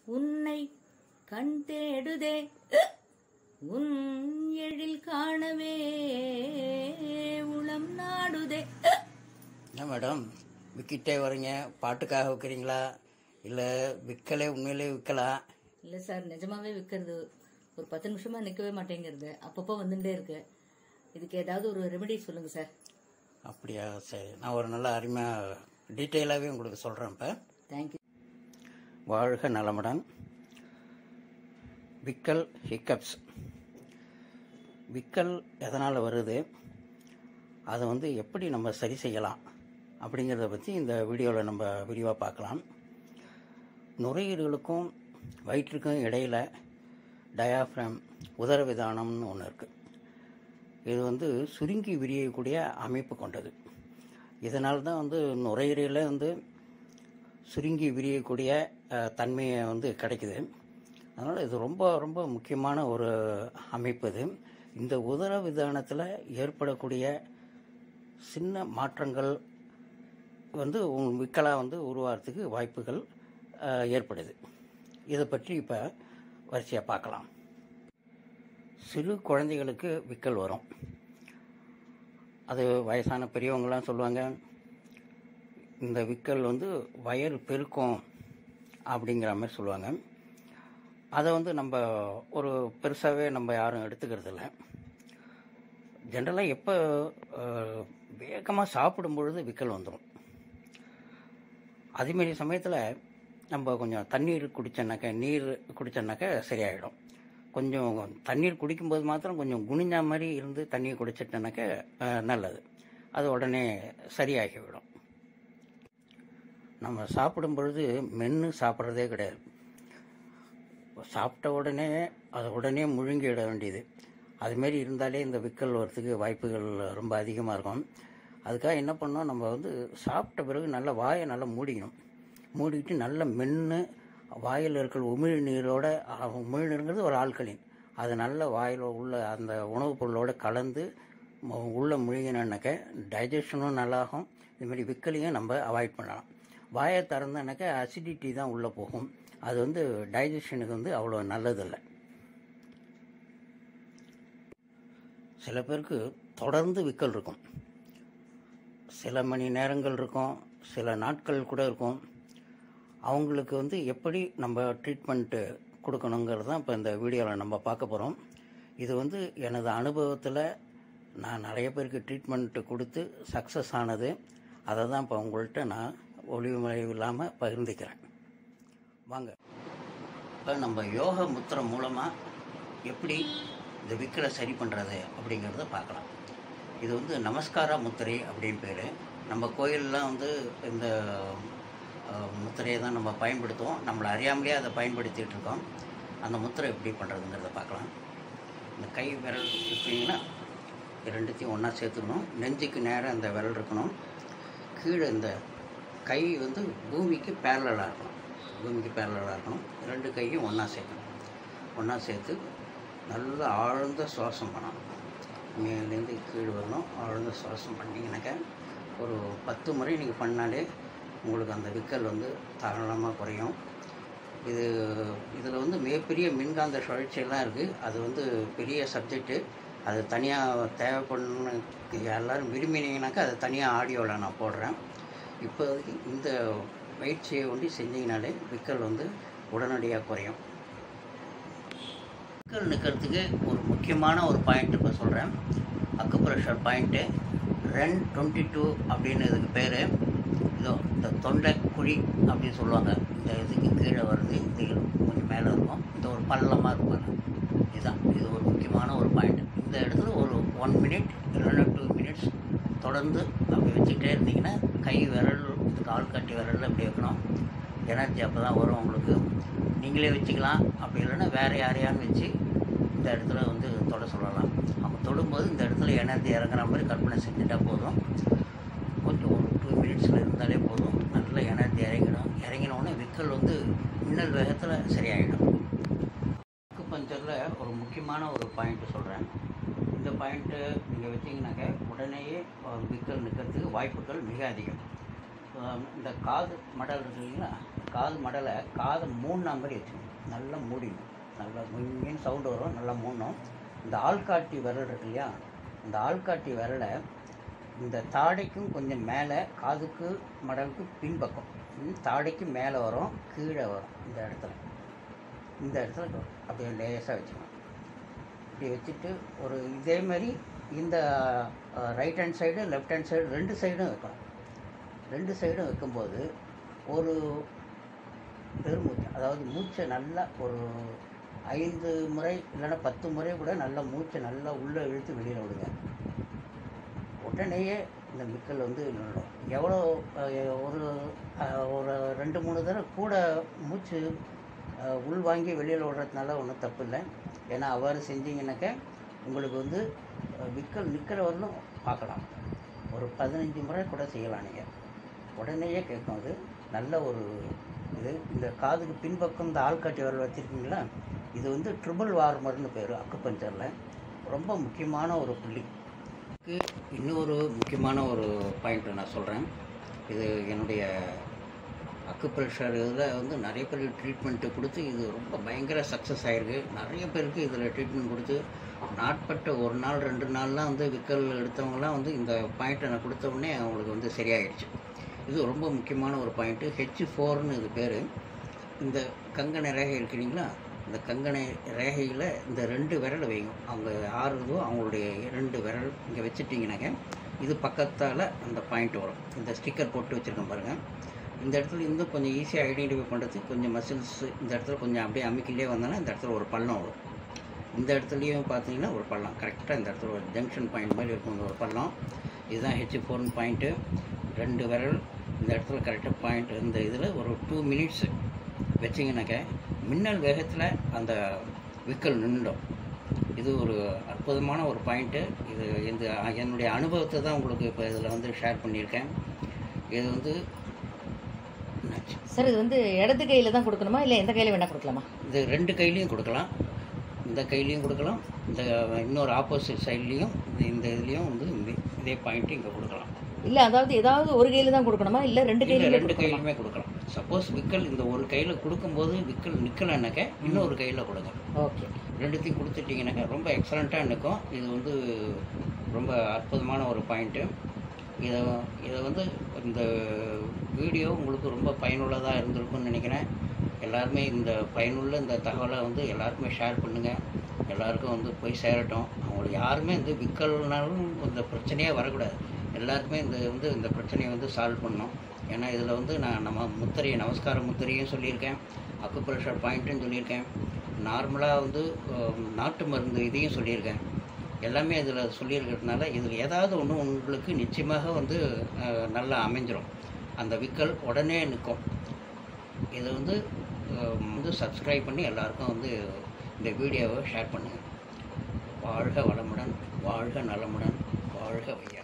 உன்னை கண் தேடுதே உன் எழில் காணவே உளம் நாடுதே என்ன மேடம் விக்கிட்டே வரீங்க பாட்டுக்காக வைக்கிறீங்களா இல்லை விற்கலே உண்மையிலே விற்கலாம் இல்ல சார் நிஜமாவே விற்கிறது ஒரு பத்து நிமிஷமா நிக்கவே மாட்டேங்கிறது அப்பப்போ வந்துட்டே இருக்கு இதுக்கு ஏதாவது ஒரு ரெமெடி சொல்லுங்க சார் அப்படியா சரி நான் ஒரு நல்ல அருமையாக டீட்டெயிலாகவே உங்களுக்கு சொல்கிறேன் இப்போ தேங்க்யூ வாழ்க நலமுடன் விக்கல் ஹிக்கப்ஸ் விக்கல் எதனால் வருது அதை வந்து எப்படி நம்ம சரி செய்யலாம் அப்படிங்கிறத பற்றி இந்த வீடியோவில் நம்ம விரிவாக பார்க்கலாம் நுரையீரலுக்கும் வயிற்றுக்கும் இடையில் டயாஃப்ரம் உதரவிதானம்னு ஒன்று இருக்குது இது வந்து சுருங்கி விரியக்கூடிய அமைப்பு கொண்டது இதனால் தான் வந்து நுரையீரலில் வந்து சுருங்கி விரியக்கூடிய அஹ், தன்மையை வந்து கிடைக்குது அதனால் இது ரொம்ப ரொம்ப முக்கியமான ஒரு அமைப்பு இது இந்த உதர விதானத்தில் ஏற்படக்கூடிய சின்ன மாற்றங்கள் வந்து உங்க விக்கலாக வந்து உருவாகிறதுக்கு வாய்ப்புகள் அஹ், ஏற்படுது இதை பற்றி இப்போ வரிசையாக பார்க்கலாம் சிறு குழந்தைகளுக்கு விக்கல் வரும் அது வயசான பெரியவங்களாம் சொல்லுவாங்க இந்த விக்கல் வந்து வயல் பெருக்கம் அப்படிங்கிற மாதிரி சொல்லுவாங்க அதை வந்து நம்ம ஒரு பெருசாகவே நம்ம யாரும் எடுத்துக்கிறது இல்லை ஜென்ரலாக எப்போ வேகமாக சாப்பிடும் பொழுது விக்கல் வந்துடும் அதேமாரி சமயத்தில் நம்ம கொஞ்சம் தண்ணீர் குடித்தோன்னாக்க நீர் குடித்தோன்னாக்க சரியாயிடும் கொஞ்சம் தண்ணீர் குடிக்கும்போது மாத்திரம் கொஞ்சம் குனிஞ்சா மாதிரி இருந்து தண்ணியை குடிச்சிட்டோன்னாக்க அஹ், நல்லது அது உடனே சரியாகிவிடும் நம்ம சாப்பிடும் பொழுது மென்று சாப்பிட்றதே கிடையாது சாப்பிட்ட உடனே அதை உடனே முழுங்கிட வேண்டியது அதுமாரி இருந்தாலே இந்த விக்கல் வரத்துக்கு வாய்ப்புகள் ரொம்ப அதிகமாக இருக்கும் அதுக்காக என்ன பண்ணோம் நம்ம வந்து சாப்பிட்ட பிறகு நல்லா வாயை நல்லா மூடிக்கணும் மூடிக்கிட்டு நல்லா மென்று வாயில் இருக்கிற உமிழ்நீரோட அஹ், உமிழ்நீருங்கிறது ஒரு ஆல்கலின் அது நல்ல வாயில் உள்ள அந்த உணவுப் பொருளோட கலந்து மு- உள்ள முழுங்கினாக்க டைஜஷனும் நல்லாகும் இதுமாரி விக்கலையும் நம்ம அவாய்ட் பண்ணலாம் வாயை திறந்தனாக்க அசிடிட்டி தான் உள்ளே போகும் அது வந்து டைஜஷனுக்கு வந்து அவ்வளோ நல்லதில்லை சில பேருக்கு தொடர்ந்து விக்கல் இருக்கும் சில மணி நேரங்கள் இருக்கும் சில நாட்கள் கூட இருக்கும் அவங்களுக்கு வந்து எப்படி நம்ம ட்ரீட்மெண்ட்டு கொடுக்கணுங்கிறது தான் இப்போ இந்த வீடியோவில் நம்ம பார்க்க போகிறோம் இது வந்து எனது அனுபவத்தில் நான் நிறைய பேருக்கு ட்ரீட்மெண்ட்டு கொடுத்து சக்ஸஸ் ஆனது அதை தான் இப்போ உங்கள்கிட்ட நான் ஒளிவுமறைவு இல்லாமல் பகிர்ந்துக்கிறேன் வாங்க இப்போ நம்ம யோக முத்திரை மூலமாக எப்படி இந்த விக்கலை சரி பண்ணுறது அப்படிங்கிறத பார்க்கலாம் இது வந்து நமஸ்கார முத்திரை அப்படின்னு பேர் நம்ம கோயிலெலாம் வந்து இந்த அஹ், முத்திரையை தான் நம்ம பயன்படுத்துவோம் நம்மளை அறியாமலே அதை பயன்படுத்திகிட்டு இருக்கோம் அந்த முத்திரை எப்படி பண்ணுறதுங்கிறத பார்க்கலாம் இந்த கை விரல் வச்சிங்கன்னா ரெண்டுத்தையும் ஒன்றா சேர்த்துக்கணும் நெஞ்சுக்கு நேரம் இந்த விரல் இருக்கணும் கீழே இந்த கை வந்து பூமிக்கு பேரலாக இருக்கணும் பூமிக்கு பேரலாக இருக்கணும் ரெண்டு கையும் ஒன்றா சேர்க்கணும் ஒன்றா சேர்த்து நல்லா ஆழ்ந்த சுவாசம் பண்ணணும் மேலேருந்து கீழே வரணும் ஆழ்ந்த சுவாசம் பண்ணிங்கனாக்கா ஒரு பத்து முறை நீங்கள் பண்ணாலே உங்களுக்கு அந்த விக்கல் வந்து தாராளமாக குறையும் இது இதில் வந்து மிகப்பெரிய மின்காந்த சுழற்சியெல்லாம் இருக்குது அது வந்து பெரிய சப்ஜெக்ட்டு அது தனியாக தேவைப்படணும்னு எல்லாரும் விரும்பினீங்கனாக்கா அது தனியாக ஆடியோவில் நான் போடுறேன் இப்போதைக்கு இந்த பயிற்சியை ஒண்டி செஞ்சீங்கனாலே விக்கல் வந்து உடனடியாக குறையும் விக்கல் நிற்கிறதுக்கு ஒரு முக்கியமான ஒரு பாயிண்ட் இப்போ சொல்கிறேன் acupressure point Ren twenty two அப்படின்னு இதுக்கு பேர் இதோ இந்த தொண்டை குழி அப்படின்னு சொல்லுவாங்க இந்த இதுக்கு கீழே வருது இது கொஞ்சம் மேலே இருக்கும் இந்த ஒரு பள்ளமாக இருக்கும் இதுதான் இது ஒரு முக்கியமான ஒரு பாயிண்ட் இந்த இடத்துல ஒரு ஒன் மினிட் இல்லைன்னா டூ மினிட்ஸ் தொடர்ந்து அப்படி வச்சுக்கிட்டே இருந்தீங்கன்னா கை விரல் இந்த கால் கட்டி விரல் அப்படி வைக்கணும் எனர்ஜி அப்போ தான் வரும் உங்களுக்கு நீங்களே வச்சுக்கலாம் அப்படி இல்லைன்னா வேறு யாரையான்னு வச்சு இந்த இடத்துல வந்து தொட சொல்லலாம் அவங்க தொடும்போது இந்த இடத்துல எனர்ஜி இறங்குற மாதிரி கற்பனை செஞ்சுட்டா போதும் கொஞ்சம் ஒரு டூ மினிட்ஸில் இருந்தாலே போதும் நல்ல எனர்ஜி இறங்கிடும் இறங்கினோடனே விக்கல் வந்து மின்னல் வேகத்தில் சரியாயிடும் அக்கு பஞ்சரில் ஒரு முக்கியமான ஒரு பாயிண்ட்டு சொல்கிறேன் இந்த பாயிண்ட்டு நீங்கள் வச்சிங்கனாக்க உடனேயே அஹ், விக்கல் நிற்கிறதுக்கு வாய்ப்புகள் மிக அதிகம் ஆம், இந்த காது மடல் இருக்கு இல்லைங்களா காது மடலை காதை மூணு மாதிரி வச்சுக்கணும் நல்லா மூடிடணும் நல்லா முங்கின்னு சவுண்டு வரும் நல்லா மூடணும் இந்த ஆள்காட்டி விரல் இருக்கு இல்லையா இந்த ஆள்காட்டி விரலை இந்த தாடைக்கும் கொஞ்சம் மேலே காதுக்கு மடலுக்கு பின்பக்கம் ம், தாடைக்கு மேலே வரும் கீழே வரும் இந்த இடத்துல இந்த இடத்துல வரும். அப்படியே லேசாக வச்சுக்கணும் இப்படி வச்சுட்டு ஒரு இதே மாதிரி இந்த right hand side left hand side ரெண்டு சைடும் வைக்கணும் ரெண்டு சைடும் வைக்கும்போது ஒரு பெருமூச்சு அதாவது மூச்சை நல்லா ஒரு ஐந்து முறை இல்லைன்னா பத்து முறை கூட நல்லா மூச்சை நல்லா உள்ளே இழுத்து வெளியில் விடுங்க உடனேயே இந்த மிக்கல் வந்து நின்றுடும் எவ்வளோ அஹ், ஒரு அஹ், ஒரு ரெண்டு மூணு தடவை கூட மூச்சு அஹ், உள் வாங்கி வெளியில் விடுறதுனால ஒன்றும் தப்பு இல்லை ஏன்னா அவ்வாறு செஞ்சீங்கன்னாக்க உங்களுக்கு வந்து அஹ், விக்கல் நிற்கிற வரலும் பார்க்கலாம் ஒரு பதினஞ்சு முறை கூட செய்யலாம் நீங்கள் உடனேயே கேட்கும் அது நல்ல ஒரு இது இந்த காதுக்கு பின்பக்கம் இந்த ஆள்காட்டி வரல் வச்சுருக்கீங்களா இது வந்து ட்ரிபிள் வார்மர்னு பேர் அக்குப்பஞ்சரில் ரொம்ப முக்கியமான ஒரு புள்ளி இதுக்கு இன்னொரு முக்கியமான ஒரு பாயிண்ட் நான் சொல்கிறேன் இது என்னுடைய அக்குப்ரெஷர் இதில் வந்து நிறைய பேர் ட்ரீட்மெண்ட்டு கொடுத்து இது ரொம்ப பயங்கர சக்ஸஸ் ஆகிருக்கு நிறைய பேருக்கு இதில் ட்ரீட்மெண்ட் கொடுத்து நாட்பட்ட ஒரு நாள் ரெண்டு நாள்லாம் வந்து விக்கல் எடுத்தவங்கலாம் வந்து இந்த பாயிண்ட்டை நான் கொடுத்த உடனே அவங்களுக்கு வந்து சரியாயிடுச்சு இது ரொம்ப முக்கியமான ஒரு பாயிண்ட்டு ஹெச் ஃபோர்னு இது பேர் இந்த கங்கண ரேகை இருக்கிறீங்களா இந்த கங்கண ரேகையில் இந்த ரெண்டு விரல் வைங்க அவங்க ஆறுதோ அவங்களுடைய ரெண்டு விரல் இங்கே வச்சுட்டிங்கனாக்க இது பக்கத்தால் அந்த பாயிண்ட் வரும் இந்த ஸ்டிக்கர் போட்டு வச்சுருக்கேன் பாருங்கள் இந்த இடத்துல இன்னும் கொஞ்சம் ஈஸியாக ஐடென்டிஃபை பண்ணுறதுக்கு கொஞ்சம் மசில்ஸ் இந்த இடத்துல கொஞ்சம் அப்படியே அமைக்கிலே வந்தோன்னா இந்த இடத்துல ஒரு பள்ளம் வரும் இந்த இடத்துலையும் பார்த்தீங்கன்னா ஒரு பள்ளம் கரெக்டாக இந்த இடத்துல ஒரு ஜங்ஷன் பாயிண்ட் மாதிரி இருக்கும் இந்த ஒரு பள்ளம் இதுதான் ஹெச் ஃபோர்னு பாயிண்ட்டு ரெண்டு விரல் இந்த இடத்துல கரெக்டாக பாயிண்ட் இந்த இதில் ஒரு டூ மினிட்ஸ் வச்சிங்கனாக்க மின்னல் வேகத்தில் அந்த விக்கல் நின்றுடும் இது ஒரு அற்புதமான ஒரு பாயிண்ட்டு இது இந்த என்னுடைய அனுபவத்தை தான் உங்களுக்கு இப்போ இதில் வந்து ஷேர் பண்ணியிருக்கேன் இது வந்து என்னாச்சு? சார் இது வந்து இடது கையில தான் கொடுக்கணுமா இல்லை எந்த கையில வேணா கொடுக்கலாமா இது ரெண்டு கையிலையும் கொடுக்கலாம் இந்த கையிலையும் கொடுக்கலாம் இந்த இன்னொரு ஆப்போசிட் சைட்லேயும் இந்த இதுலேயும் வந்து இந்த- இதே பாயிண்ட்டு இங்கே கொடுக்கலாம் இல்ல அதாவது ஏதாவது ஒரு கையில தான் கொடுக்கணுமா இல்ல ரெண்டு இல்லை கையில ரெண்டு கையிலுமே கொடுக்கலாம் சப்போஸ் விக்கல் இந்த ஒரு கையில் கொடுக்கும்போது விக்கல் நிற்கலைன்னாக்க இன்னொரு கையில் கொடுங்க ஓகே ரெண்டுத்தையும் கொடுத்துட்டிங்கனாக்கா ரொம்ப எக்ஸலண்ட்டாக நிற்கும் இது வந்து ரொம்ப அற்புதமான ஒரு பாயிண்ட்டு இதை இதை வந்து இந்த வீடியோ உங்களுக்கு ரொம்ப பயனுள்ளதாக இருந்திருக்கும்னு நினைக்கிறேன் எல்லாருமே இந்த பயனுள்ள இந்த தகவலை வந்து எல்லாருக்குமே ஷேர் பண்ணுங்கள் எல்லாருக்கும் வந்து போய் சேரட்டும் அவங்களுக்கு யாருமே வந்து விக்கல்னாலும் இந்த பிரச்சனையே வரக்கூடாது எல்லாருக்குமே இந்த வந்து இந்த பிரச்சனையை வந்து சால்வ் பண்ணணும் ஏன்னா இதில் வந்து நான் நம்ம முத்திரையை நமஸ்கார முத்திரையும் சொல்லியிருக்கேன் அக்குப்ரெஷர் பாயிண்ட்டும் சொல்லியிருக்கேன் நார்மலாக வந்து அஹ், நாட்டு மருந்து இதையும் சொல்லியிருக்கேன் எல்லாமே இதில் சொல்லியிருக்கிறதுனால இதில் ஏதாவது ஒன்று உங்களுக்கு நிச்சயமாக வந்து அஹ், நல்லா அமைஞ்சிரும் அந்த விக்கல் உடனே நிற்கும் இதை வந்து அஹ், வந்து சப்ஸ்கிரைப் பண்ணி எல்லாருக்கும் வந்து இந்த வீடியோவை ஷேர் பண்ணுங்கள் வாழ்க வளமுடன் வாழ்க நலமுடன் வாழ்க வையா